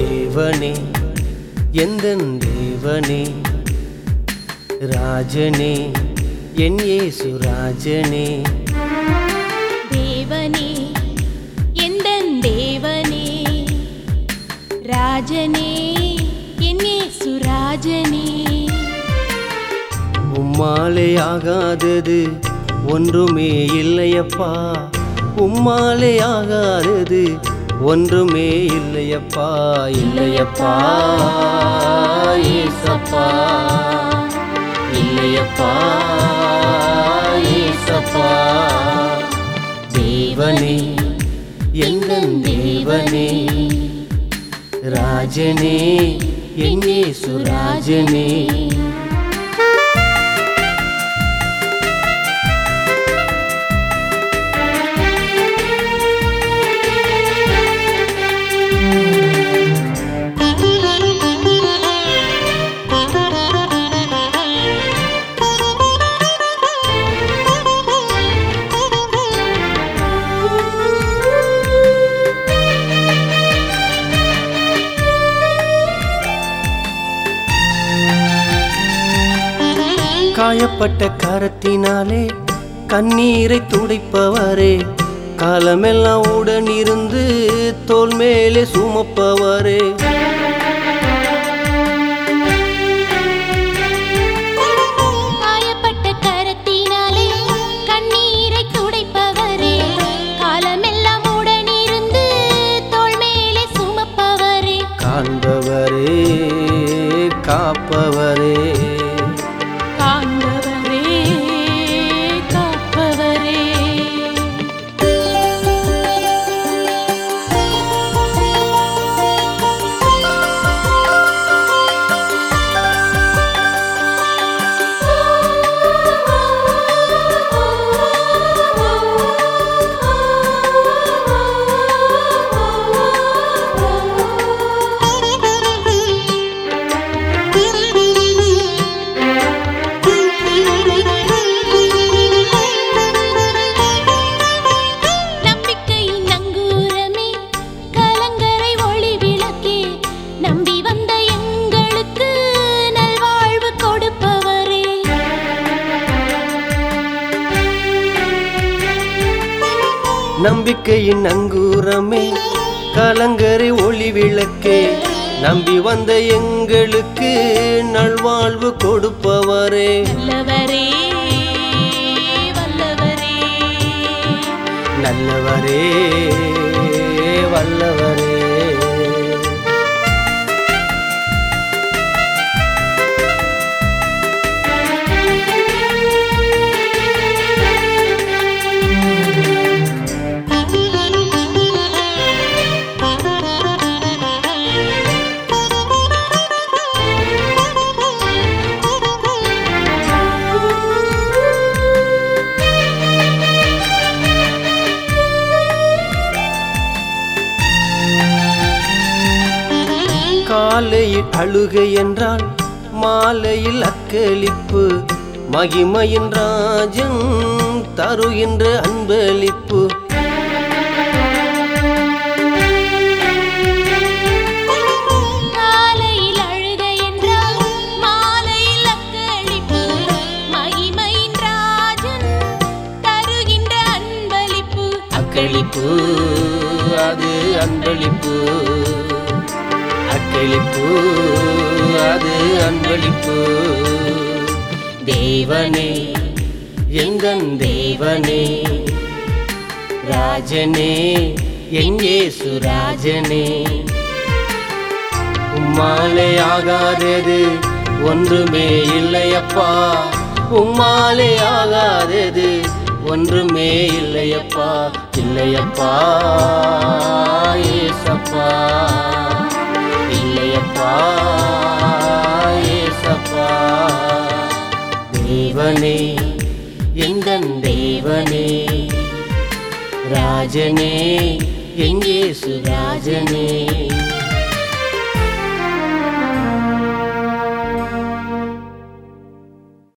தேவனே எந்தன் தேவனே ராஜனே என் இயேசு ராஜனே தேவனே எந்தன் தேவனே ராஜனே என்னே சுராஜனே உம்மாலே ஆகாதது ஒன்றுமே இல்லையப்பா உம்மாலே ஆகாதது ஒன்றுமே இல்லையப்பா இல்லையப்பா ஏசப்பா இல்லையப்பா ஏசப்பா தேவனே எங்கள் தேவனே ராஜனே என் இயேசு ராஜனே காயப்பட்ட கரத்தினாலே கண்ணீரை துடைப்பவரே காலமெல்லாம் உடன் இருந்து தோல் மேலே சுமப்பவரே காயப்பட்ட கரத்தினாலே கண்ணீரை துடைப்பவரே காலமெல்லாம் உடனிருந்து தோள் மேலே சுமப்பவரே காண்பவரே காப்பவரே காண்பவரே காப்பவரே நம்பிக்கையின் நங்கூரமே கலங்கரை ஒளி விளக்கே நம்பி வந்த எங்களுக்கு நல்வாழ்வு கொடுப்பவரே நம்பிக்கையின் அங்கூரமே கலங்கரை ஒளி விளக்கே நம்பி வந்த எங்களுக்கு நல்வாழ்வு கொடுப்பவரே நல்லவரே வல்லவரே நல்லவரே வல்லவரே காலையில் அழுகை என்றால் மாலையில் அக்களிப்பு மகிமையின் ராஜன் தருகின்ற அன்பளிப்பு காலையில் அழுகை என்றால் மாலையில் அக்களிப்பு மகிமையின் ராஜன் தருகின்ற அன்பளிப்பு அக்களிப்பு அது அன்பளிப்பு அக்களிப்பு அது அன்பளிப்பு தேவனே எங்கன் தேவனே ராஜனே என் இயேசு ராஜனே உம்மாலே ஆகாதது ஒன்றுமே இல்லையப்பா உம்மாலே ஆகாதது ஒன்றுமே இல்லையப்பா இல்லையப்பா ஏசப்பா இல்லையப்பா ஏசப்பா தேவனே எங்கன் தேவனே ராஜனே எங்கேசு ராஜனே